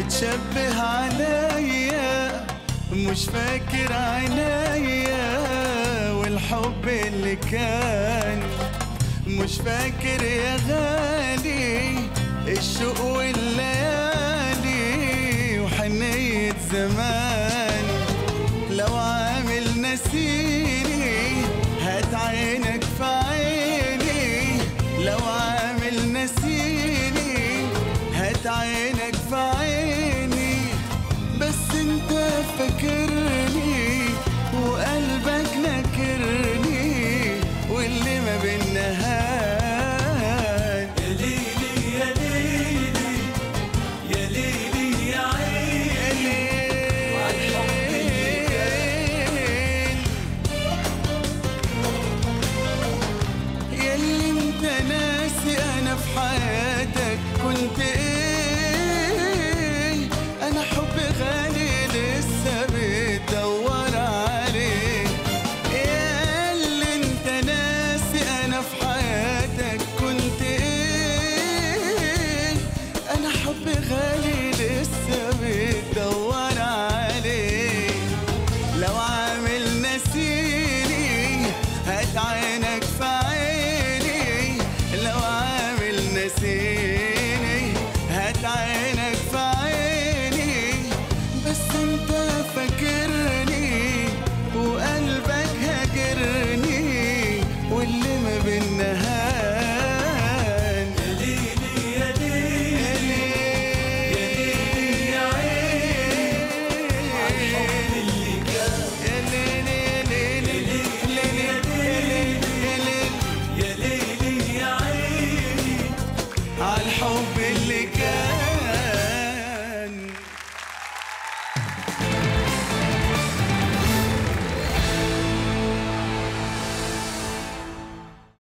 بتشبه عليا مش فاكر عينيا والحب اللي كان مش فاكر يا غالي الشوق والليالي وحنية زمان لو عامل نسيني هات عينك في عيني لو عامل نسيني هات عينك في عيني بس انت فاكر